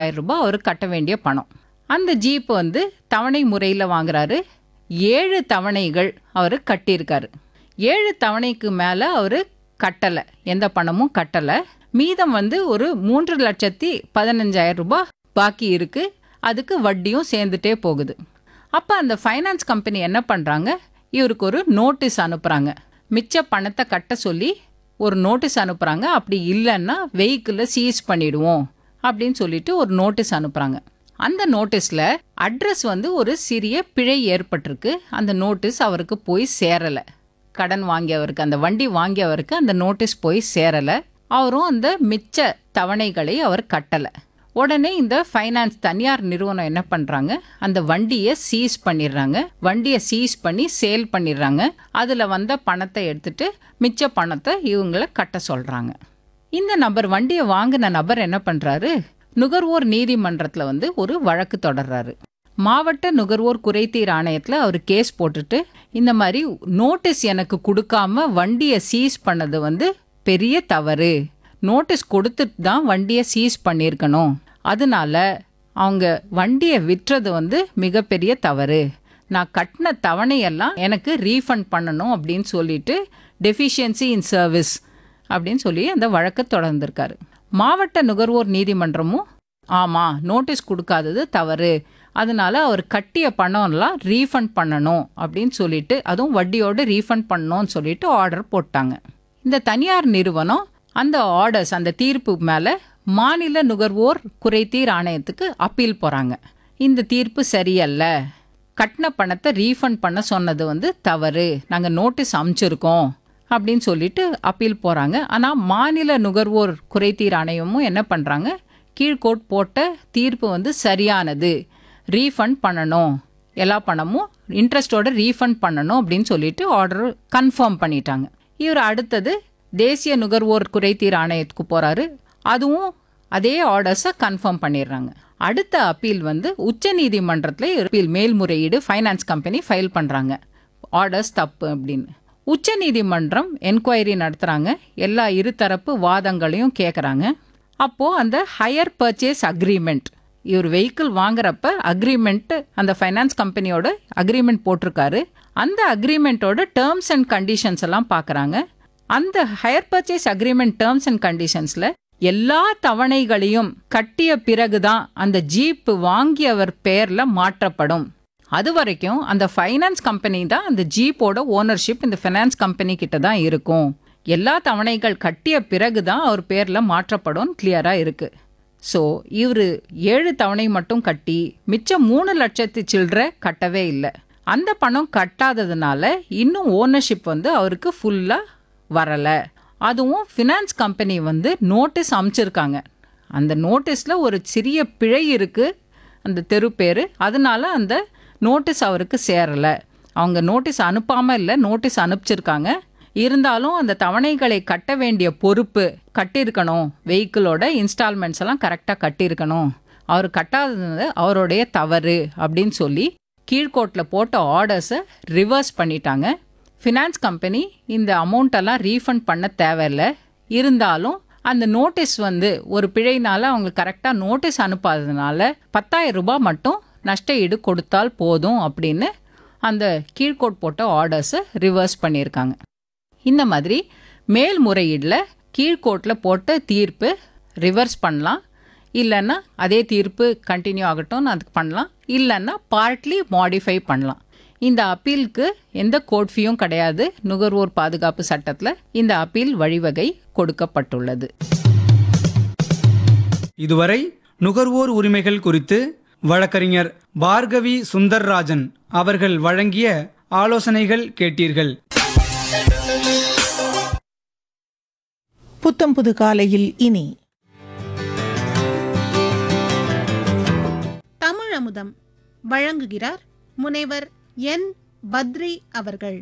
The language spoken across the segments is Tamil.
பதினஞ்சாயிரம் ரூபாய் அவர் கட்ட வேண்டிய பணம் அந்த ஜீப் வந்து தவணை முறையில் வாங்குறாரு ஏழு தவணைகள் அவர் கட்டியிருக்காரு ஏழு தவணைக்கு மேலே அவர் கட்டலை எந்த பணமும் கட்டலை மீதம் வந்து ஒரு மூன்று லட்சத்தி பதினஞ்சாயிரம் ரூபாய் பாக்கி இருக்கு அதுக்கு வட்டியும் சேர்ந்துட்டே போகுது அப்போ அந்த ஃபைனான்ஸ் கம்பெனி என்ன பண்ணுறாங்க இவருக்கு ஒரு நோட்டீஸ் அனுப்புகிறாங்க மிச்ச பணத்தை கட்ட சொல்லி ஒரு நோட்டீஸ் அனுப்புகிறாங்க அப்படி இல்லைன்னா வெஹிக்கிளை சீஸ் பண்ணிடுவோம் அப்படின்னு சொல்லிட்டு ஒரு நோட்டீஸ் அனுப்புகிறாங்க அந்த நோட்டீஸில் அட்ரஸ் வந்து ஒரு சிறிய பிழை ஏற்பட்டிருக்கு அந்த நோட்டீஸ் அவருக்கு போய் சேரலை கடன் வாங்கியவருக்கு அந்த வண்டி வாங்கியவருக்கு அந்த நோட்டீஸ் போய் சேரலை அவரும் அந்த மிச்ச தவணைகளை அவர் கட்டலை உடனே இந்த ஃபைனான்ஸ் தனியார் நிறுவனம் என்ன பண்ணுறாங்க அந்த வண்டியை சீஸ் பண்ணிடுறாங்க வண்டியை சீஸ் பண்ணி சேல் பண்ணிடுறாங்க அதில் வந்த பணத்தை எடுத்துட்டு மிச்ச பணத்தை இவங்கள கட்ட சொல்கிறாங்க இந்த நபர் வண்டியை வாங்கின நபர் என்ன பண்ணுறாரு நுகர்வோர் நீதிமன்றத்தில் வந்து ஒரு வழக்கு தொடர்றாரு மாவட்ட நுகர்வோர் குறைதீர் ஆணையத்தில் அவர் கேஸ் போட்டுட்டு இந்த மாதிரி நோட்டீஸ் எனக்கு கொடுக்காம வண்டியை சீஸ் பண்ணது வந்து பெரிய தவறு நோட்டீஸ் கொடுத்துட்டு தான் வண்டியை சீஸ் பண்ணியிருக்கணும் அதனால அவங்க வண்டியை விற்றது வந்து மிகப்பெரிய தவறு நான் கட்டின தவணையெல்லாம் எனக்கு ரீஃபண்ட் பண்ணணும் அப்படின்னு சொல்லிட்டு டெஃபிஷியன்சி இன் சர்வீஸ் அப்படின்னு சொல்லி அந்த வழக்கை தொடர்ந்திருக்காரு மாவட்ட நுகர்வோர் நீதிமன்றமும் ஆமாம் நோட்டீஸ் கொடுக்காதது தவறு அதனால அவர் கட்டிய பணம்லாம் ரீஃபண்ட் பண்ணணும் அப்படின்னு சொல்லிட்டு அதுவும் வட்டியோடு ரீஃபண்ட் பண்ணணும்னு சொல்லிட்டு ஆர்டர் போட்டாங்க இந்த தனியார் நிறுவனம் அந்த ஆர்டர்ஸ் அந்த தீர்ப்பு மேலே மாநில நுகர்வோர் குறைதீர் ஆணையத்துக்கு அப்பீல் போகிறாங்க இந்த தீர்ப்பு சரியல்ல கட்டின பணத்தை ரீஃபண்ட் பண்ண சொன்னது வந்து தவறு நாங்கள் நோட்டீஸ் அமுச்சிருக்கோம் அப்படின்னு சொல்லிட்டு அப்பீல் போகிறாங்க ஆனால் மாநில நுகர்வோர் குறைதீர் ஆணையமும் என்ன பண்ணுறாங்க கீழ்கோட் போட்ட தீர்ப்பு வந்து சரியானது ரீஃபண்ட் பண்ணணும் எல்லா பணமும் இன்ட்ரெஸ்டோட ரீஃபண்ட் பண்ணணும் அப்படின்னு சொல்லிட்டு ஆர்டர் கன்ஃபார்ம் பண்ணிட்டாங்க இவர் அடுத்தது தேசிய நுகர்வோர் குறைதீர் ஆணையத்துக்கு போகிறாரு அதுவும் அதே ஆர்டர்ஸை கன்ஃபார்ம் பண்ணிடுறாங்க அடுத்த அப்பீல் வந்து உச்ச நீதிமன்றத்தில் அப்பீல் மேல்முறையீடு ஃபைனான்ஸ் கம்பெனி ஃபைல் பண்ணுறாங்க ஆர்டர்ஸ் தப்பு அப்படின்னு உச்ச நீதிமன்றம் என்கொயரி நடத்துகிறாங்க எல்லா இருதரப்பு வாதங்களையும் கேட்குறாங்க அப்போது அந்த ஹையர் பர்ச்சேஸ் அக்ரிமெண்ட் இவர் வெஹிக்கிள் வாங்குறப்ப அக்ரிமெண்ட் அந்த ஃபைனான்ஸ் கம்பெனியோட அக்ரிமெண்ட் போட்டிருக்காரு அந்த அக்ரிமெண்ட்டோட டேர்ம்ஸ் அண்ட் கண்டிஷன்ஸ் எல்லாம் பார்க்குறாங்க அந்த hire purchase agreement terms and கண்டிஷன்ஸில் எல்லா தவணைகளையும் கட்டிய பிறகுதான் அந்த ஜீப் வாங்கியவர் பேர்ல மாற்றப்படும் அது வரைக்கும் அந்த ஃபைனான்ஸ் கம்பெனி தான் அந்த ஜீப்போட ஓனர்ஷிப் இந்த ஃபைனான்ஸ் கம்பெனி கிட்ட தான் இருக்கும் எல்லா தவணைகள் கட்டிய பிறகு தான் அவர் பேரில் மாற்றப்படும் கிளியராக இருக்குது ஸோ இவர் ஏழு தவணை மட்டும் கட்டி மிச்சம் மூணு லட்சத்து சில்லற கட்டவே இல்லை அந்த பணம் கட்டாததுனால இன்னும் ஓனர்ஷிப் வந்து அவருக்கு ஃபுல்லாக வரலை அதுவும் ஃபினான்ஸ் கம்பெனி வந்து நோட்டீஸ் அமுச்சிருக்காங்க அந்த நோட்டீஸில் ஒரு சிறிய பிழை இருக்குது அந்த தெரு பேர் அதனால அந்த நோட்டீஸ் அவருக்கு சேரலை அவங்க நோட்டீஸ் அனுப்பாமல் இல்லை நோட்டீஸ் அனுப்பிச்சிருக்காங்க இருந்தாலும் அந்த தவணைகளை கட்ட வேண்டிய பொறுப்பு கட்டியிருக்கணும் வெஹிக்கிளோட இன்ஸ்டால்மெண்ட்ஸ் எல்லாம் கரெக்டாக கட்டியிருக்கணும் அவர் கட்டாதது அவருடைய தவறு அப்படின்னு சொல்லி கீழ்கோட்டில் போட்ட ஆர்டர்ஸை ரிவர்ஸ் பண்ணிட்டாங்க ஃபினான்ஸ் கம்பெனி இந்த அமௌண்ட்டெல்லாம் ரீஃபண்ட் பண்ண தேவையில்லை இருந்தாலும் அந்த நோட்டீஸ் வந்து ஒரு பிழைனால அவங்க கரெக்டாக நோட்டீஸ் அனுப்பாததுனால பத்தாயிரம் ரூபாய் மட்டும் நஷ்ட ஈடு கொடுத்தால் போதும் அப்படின்னு அந்த கீழ்கோட் போட்ட ஆர்டர்ஸை ரிவர்ஸ் பண்ணியிருக்காங்க இந்த மாதிரி மேல்முறையீடில் கீழ்கோட்டில் போட்ட தீர்ப்பு ரிவர்ஸ் பண்ணலாம் இல்லைன்னா அதே தீர்ப்பு கண்டினியூ ஆகட்டும்னு அதுக்கு பண்ணலாம் இல்லைன்னா பார்ட்லி மாடிஃபை பண்ணலாம் இந்த அப்பீலுக்கு எந்த கோட் ஃபீயும் கிடையாது நுகர்வோர் பாதுகாப்பு சட்டத்தில் இந்த அப்பீல் வழிவகை கொடுக்கப்பட்டுள்ளது இதுவரை நுகர்வோர் உரிமைகள் குறித்து வழக்கறிஞர் பார்கவி சுந்தர்ராஜன் அவர்கள் வழங்கிய ஆலோசனைகள் கேட்டீர்கள் புத்தம் புது காலையில் இனி தமிழ் அமுதம் வழங்குகிறார் முனைவர் என் பத்ரி அவர்கள்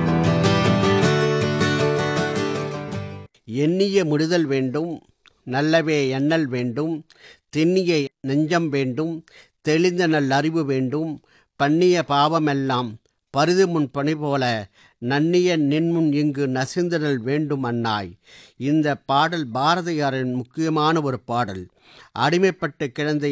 எண்ணிய முடிதல் வேண்டும் நல்லவே எண்ணல் வேண்டும் தென்னிய நெஞ்சம் வேண்டும் தெளிந்த நல்லறிவு வேண்டும் பண்ணிய பாவமெல்லாம் பருது முன் பணி போல நன்னிய நின்முன் இங்கு நசிந்திடல் வேண்டும் அன்னாய் இந்த பாடல் பாரதியாரின் முக்கியமான ஒரு பாடல் அடிமைப்பட்டு கிடந்த